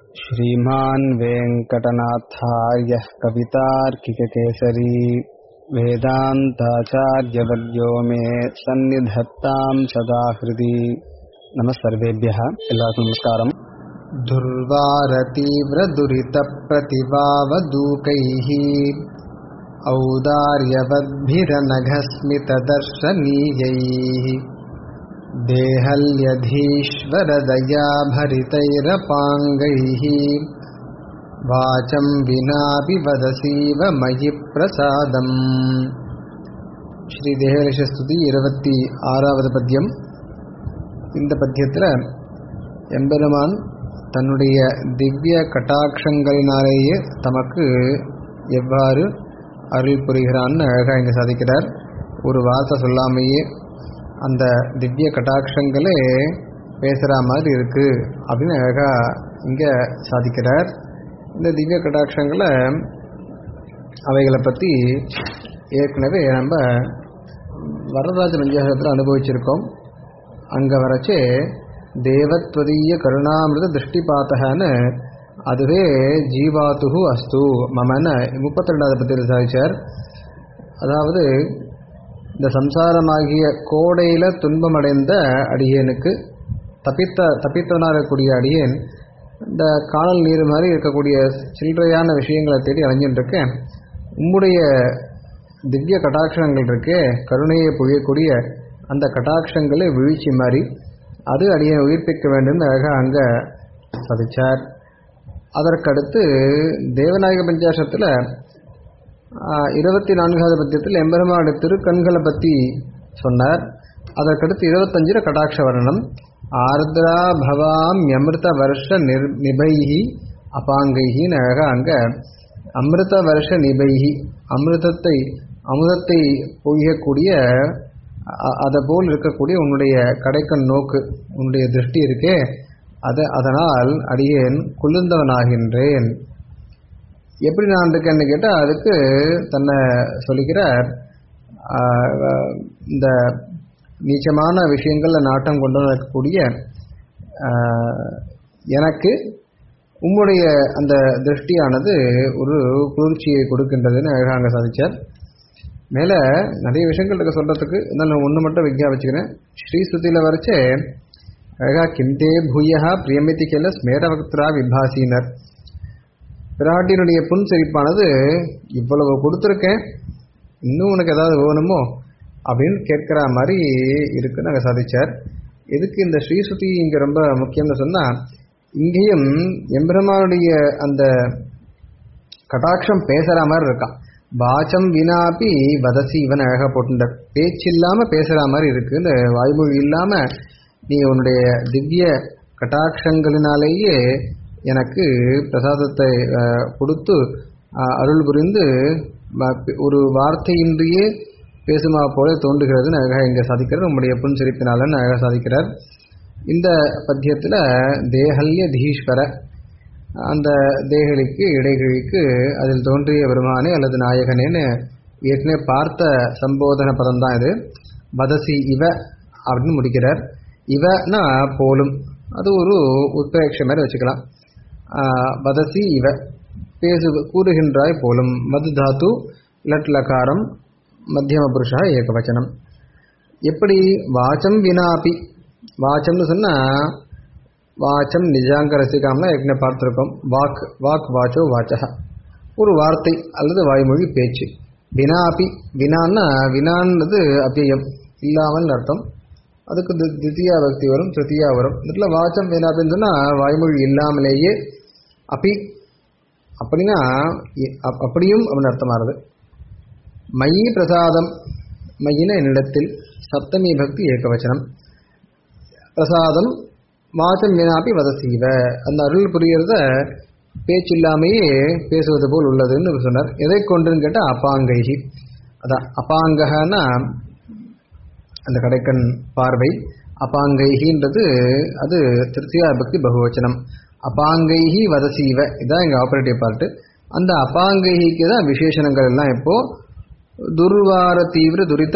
श्रीमान् वेङ्कटनाथार्यः कवितार्किककेसरी वेदान्ताचार्यवर्यो मे सन्निधत्ताम् सदा हृदि नमः सर्वेभ्यः எல்லாருக்கும் நமஸ்காரம் दुर्वारतीव्रदुरितप्रतिभावदूकैः औदार्यवद्भिरनघस्मितदर्शनीयैः देहल्यधीश्वरदयाभरितैरपाङ्गैः वाचं विनापि वदसीव मयि प्रसादम् ஸ்ரீ தேகலட்சஸ்துதி இருபத்தி ஆறாவது பத்தியம் இந்த பத்தியத்தில் எம்பெருமான் தன்னுடைய திவ்ய கட்டாட்சங்களினாலேயே தமக்கு எவ்வாறு அருள் புரிகிறான்னு அழகாக இங்கே சாதிக்கிறார் ஒரு வார்த்தை சொல்லாமையே அந்த திவ்ய கட்டாட்சங்களே பேசுகிற மாதிரி இருக்குது அப்படின்னு அழகாக இங்கே சாதிக்கிறார் இந்த திவ்ய கட்டாட்சங்களை அவைகளை பற்றி ஏற்கனவே நம்ம வரதராஜ பஞ்சாசத்தில் அனுபவிச்சிருக்கோம் அங்கே வரைச்சே தேவத்வதீய கருணாமிருத திருஷ்டி பார்த்தகன்னு அதுவே ஜீவாத்துகு அஸ்து மமன்னு முப்பத்தி ரெண்டாவது பத்தியில் சாதிச்சார் அதாவது இந்த சம்சாரமாகிய கோடையில் துன்பமடைந்த அடியேனுக்கு தப்பித்த தப்பித்தவனாக இருக்கக்கூடிய அடியேன் இந்த காணல் நீர் மாதிரி இருக்கக்கூடிய சில்லறையான விஷயங்களை தேடி அலைஞ்சிட்டு இருக்கேன் உம்முடைய திவ்ய கட்டாட்சங்கள் இருக்கே கருணையை பொழியக்கூடிய அந்த கட்டாட்சங்களே வீழ்ச்சி மாதிரி அது அடியை உயிர்ப்பிக்க வேண்டும் அழகாக அங்கே சதிச்சார் அதற்கடுத்து தேவநாயக பஞ்சாசத்தில் இருபத்தி நான்காவது பத்தியத்தில் எம்பெருமானுடைய திருக்கண்களை பற்றி சொன்னார் அதற்கடுத்து இருபத்தஞ்சில் கடாட்ச வர்ணனம் ஆர்திரா பவாம் அமிர்த வருஷ நிர் நிபைகி அபாங்கைகின்னு அழகாக அங்கே அமிர்த வருஷ நிபைகி அமிர்தத்தை அமுதத்தை பொய்யக்கூடிய அதை போல் இருக்கக்கூடிய உன்னுடைய கடைக்கண் நோக்கு உன்னுடைய திருஷ்டி இருக்கே அதை அதனால் அடியேன் குளிர்ந்தவனாகின்றேன் எப்படி நான் இருக்கேன்னு கேட்டால் அதுக்கு தன்னை சொல்லிக்கிறார் இந்த நீச்சமான விஷயங்களில் நாட்டம் கொண்டு இருக்கக்கூடிய எனக்கு உம்முடைய அந்த திருஷ்டியானது ஒரு குளிர்ச்சியை கொடுக்கின்றதுன்னு அழகாக சாதிச்சார் மேலே நிறைய விஷயங்கள் இருக்க சொல்கிறதுக்கு இருந்தாலும் ஒன்று மட்டும் விஞ்ஞாபிச்சுக்கிறேன் ஸ்ரீஸ்துதியில் வரைச்சே அழகா கிந்தே பூயா பிரியமிதி கேல ஸ்மேரவக்திரா விபாசினர் பிராட்டியினுடைய புன் சிரிப்பானது இவ்வளவு கொடுத்துருக்கேன் இன்னும் உனக்கு ஏதாவது வேணுமோ அப்படின்னு கேட்குற மாதிரி இருக்குன்னு நாங்கள் சாதிச்சார் எதுக்கு இந்த ஸ்ரீஸ்ருதி இங்கே ரொம்ப முக்கியம்னு சொன்னால் இங்கேயும் எம்பெருமானுடைய அந்த கட்டாட்சம் பேசுகிற மாதிரி இருக்கான் வாச்சம் வினாப்பி வதசி இவன் அழகாக போட்டுட்டார் பேச்சு இல்லாமல் பேசுகிற மாதிரி இருக்குது இந்த வாய்மொழி இல்லாமல் நீ உன்னுடைய திவ்ய கட்டாட்சங்களினாலேயே எனக்கு பிரசாதத்தை கொடுத்து அருள் புரிந்து ஒரு வார்த்தையின்றியே பேசுமா போல தோன்றுகிறதுன்னு அழகாக இங்கே சாதிக்கிறார் நம்முடைய புன்சிரிப்பினாலன்னு அழகாக சாதிக்கிறார் இந்த பத்தியத்தில் தேகல்ய தீஸ்வர அந்த தேகலிக்கு இடைகிழிக்கு அதில் தோன்றிய பெருமானே அல்லது நாயகனேன்னு ஏற்கனவே பார்த்த சம்போதன பதம் தான் இது வதசி இவ அப்படின்னு முடிக்கிறார் இவனா போலும் அது ஒரு உத்பிரேட்ச மாதிரி வச்சுக்கலாம் வதசி இவ பேசு கூறுகின்றாய் போலும் மது தாத்து லட் லகாரம் மத்தியம புருஷா ஏகவச்சனம் எப்படி வாச்சம் வினாப்பி வாச்சம்னு சொன்னால் வாச்சம் நிஜாங்க ரசிகாம்னா ஏற்கனவே பார்த்துருக்கோம் வாக் வாக் வாச்சோ வாச்சக ஒரு வார்த்தை அல்லது வாய்மொழி பேச்சு வினாப்பி வினான்னா வினான்றது அப்பியம் இல்லாமல் அர்த்தம் அதுக்கு தித்தியா பக்தி வரும் திருத்தியா வரும் இதில் வாச்சம் வினாப்பின்னு சொன்னால் வாய்மொழி இல்லாமலேயே அப்பி அப்படின்னா அப்படியும் அப்படின்னு அர்த்தமாகுது மயி பிரசாதம் மயின என்னிடத்தில் சப்தமி பக்தி ஏகவச்சனம் பிரசாதம் வாசம் வீணாப்பி வதசீவ அந்த அருள் புரியறத பேச்சு இல்லாமையே பேசுவது போல் உள்ளதுன்னு சொன்னார் எதை கொண்டுன்னு கேட்டால் அப்பாங்கைகி அதான் அப்பாங்ககன்னா அந்த கடைக்கண் பார்வை அப்பாங்கைகின்றது அது திருத்தியா பக்தி பகுவச்சனம் அப்பாங்கைகி வதசீவ இதான் எங்கள் ஆப்ரேட்டிவ் பார்ட்டு அந்த அப்பாங்கைகிக்கு தான் விசேஷணங்கள் எல்லாம் இப்போது துர்வார தீவிர துரித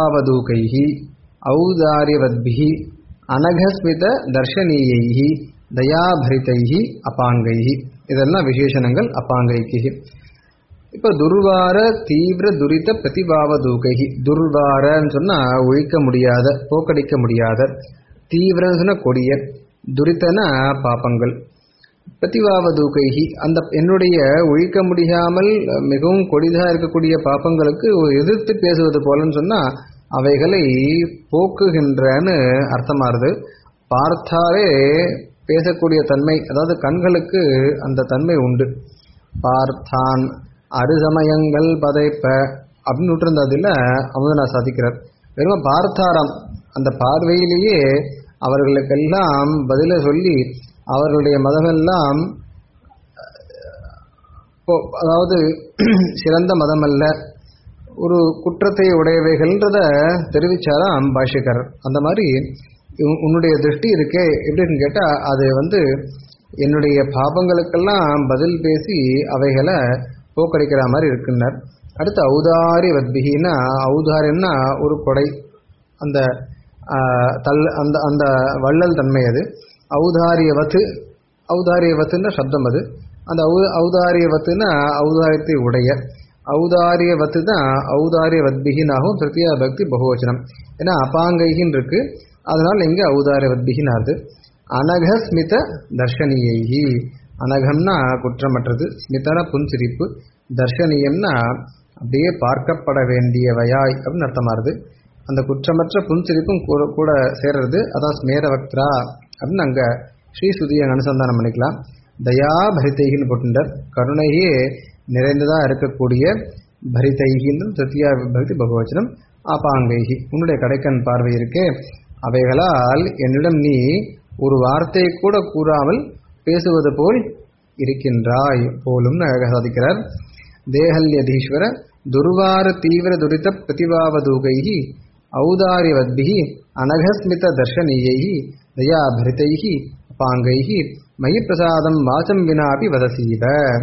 பிரதிபாவதூகைகி ஔதாரியவத்பிகி அனகஸ்மித தர்ஷனீயை தயாபரிதைஹி அபாங்கைஹி இதெல்லாம் விசேஷணங்கள் அபாங்கைக்கு இப்போ துர்வார தீவிர துரித பிரதிபாவ தூகைஹி துர்வாரன்னு சொன்னா ஒழிக்க முடியாத போக்கடிக்க முடியாத தீவிரன்னு சொன்னா கொடிய துரிதனா பாப்பங்கள் பிரதிபாவ தூகைஹி அந்த என்னுடைய ஒழிக்க முடியாமல் மிகவும் கொடிதாக இருக்கக்கூடிய பாப்பங்களுக்கு எதிர்த்து பேசுவது போலன்னு சொன்னா அவைகளை போக்குகின்றன்னு அர்த்தமாறுது பார்த்தாலே பேசக்கூடிய தன்மை அதாவது கண்களுக்கு அந்த தன்மை உண்டு பார்த்தான் அருசமயங்கள் பதைப்ப அப்படின்னு விட்டுருந்ததில் அமுதனா சாதிக்கிறார் வெறும் பார்த்தாராம் அந்த பார்வையிலேயே அவர்களுக்கெல்லாம் பதில சொல்லி அவர்களுடைய மதமெல்லாம் அதாவது சிறந்த மதம் அல்ல ஒரு குற்றத்தை உடையவைகள்ன்றத தெரிவிச்சாராம் பாஷிகர் அந்த மாதிரி உன்னுடைய திருஷ்டி இருக்கே எப்படின்னு கேட்டால் அது வந்து என்னுடைய பாபங்களுக்கெல்லாம் பதில் பேசி அவைகளை போக்கடிக்கிற மாதிரி இருக்குன்னார் அடுத்து ஔதாரி வத்பிகின்னா ஔதாரியம்னா ஒரு கொடை அந்த தல் அந்த அந்த வள்ளல் தன்மை அது ஔதாரியவத்து ஔதாரியவத்துன்னா சப்தம் அது அந்த ஔ ஔதாரியவத்துனா ஔதாரியத்தை உடைய ஔதாரியவத்து தான் ஔதாரிய வத்பிகினாகும் திருத்தியா பக்தி பகுவச்சனம் ஏன்னா அபாங்கைகின்னு இருக்கு அதனால் இங்கே ஔதாரிய வத்பிகினாது அனகஸ்மித தர்ஷனியைகி அனகம்னா குற்றமற்றது ஸ்மிதன புன்சிரிப்பு தர்ஷனியம்னா அப்படியே பார்க்கப்பட வேண்டியவையாய் அப்படின்னு அர்த்தமாகுது அந்த குற்றமற்ற புன்சிரிப்பும் கூட கூட சேர்றது அதான் ஸ்மேரவக்திரா அப்படின்னு அங்கே ஸ்ரீசுதியை அனுசந்தானம் பண்ணிக்கலாம் தயா பரிதைகின்னு போட்டுட்டார் கருணையே நிறைந்ததாக இருக்கக்கூடிய பரிதைகின்னு திருத்தியா பக்தி பகவச்சனம் ஆபாங்கைகி உன்னுடைய கடைக்கண் பார்வை இருக்கே அவைகளால் என்னிடம் நீ ஒரு வார்த்தை கூட கூறாமல் பேசுவது போல் இருக்கின்றாய் போலும் அழகாக சாதிக்கிறார் தேகல்யதீஸ்வர துர்வார தீவிர துரித பிரதிபாவதூகைகி ஔதாரியவத்பிகி அனகஸ்மித தர்ஷனீயை தயாபரிதைகி அபாங்கைகி மயி பிரசாதம் வாசம் வினாபி வதசீவ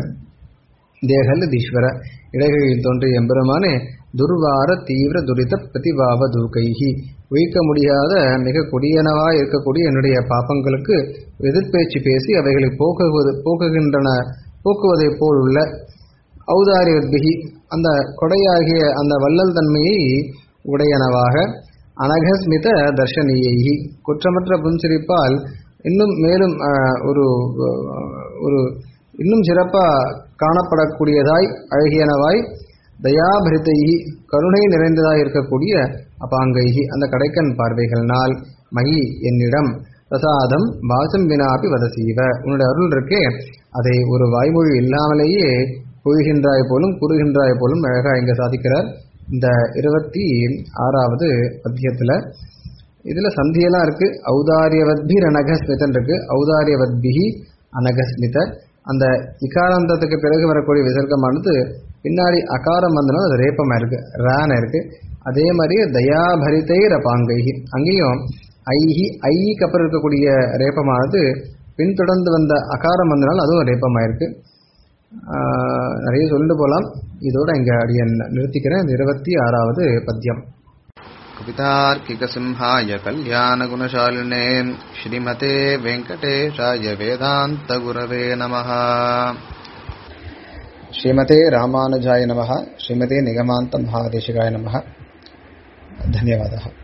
தேகல்லதீஸ்வர இடைகளில் தோன்றிய எம்பெருமானே துர்வார தீவிர துரித பிரதிபாவ தூகைகி ஒழிக்க முடியாத மிக கொடியனவாய் இருக்கக்கூடிய என்னுடைய பாப்பங்களுக்கு எதிர்பேச்சு பேசி அவைகளை போக்குவது போக்குகின்றன போக்குவதைப் போல் உள்ள ஔதாரியபிகி அந்த கொடையாகிய அந்த வள்ளல் தன்மையை உடையனவாக அனகஸ்மித தர்ஷனியை குற்றமற்ற புன்சிரிப்பால் இன்னும் மேலும் ஒரு ஒரு இன்னும் சிறப்பாக காணப்படக்கூடியதாய் அழகியனவாய் தயாபரிதைகி கருணை நிறைந்ததாய் இருக்கக்கூடிய அபாங்கைகி அந்த கடைக்கண் பார்வைகள்னால் மகி என்னிடம் பிரசாதம் வாசம் வினாபி வதசீவ உன்னுடைய அருள் இருக்கே அதை ஒரு வாய்மொழி இல்லாமலேயே பொய்கின்றாய் போலும் கூறுகின்றாய் போலும் அழகா இங்க சாதிக்கிறார் இந்த இருபத்தி ஆறாவது அத்தியத்தில் இதில் சந்தியெல்லாம் இருக்கு ஔதாரியவத்பிர் அனகஸ்மிதன் இருக்கு ஔதாரியவத்பிகி அனகஸ்மித அந்த இகாராந்தத்துக்கு பிறகு வரக்கூடிய விசர்க்கமானது பின்னாடி அகாரம் வந்தனால அது ரேப்பமாக இருக்கு ரான இருக்கு அதே மாதிரி தயாபரிதை ரபாங்கைகி அங்கேயும் ஐஹி ஐக்கு அப்புறம் இருக்கக்கூடிய ரேப்பமானது பின்தொடர்ந்து வந்த அகாரம் வந்தனால அதுவும் ரேப்பமாயிருக்கு நிறைய சொல்லிட்டு போகலாம் இதோட இங்கே அடியன் நிறுத்திக்கிறேன் இந்த இருபத்தி ஆறாவது பத்தியம் कवितार्किकसिंहाय कल्याणगुणशालिने श्रीमते वेङ्कटेशाय वेदान्तगुरवे नमः श्रीमते रामानुजाय नमः श्रीमते निगमान्त महादेशिकाय नमः धन्यवादः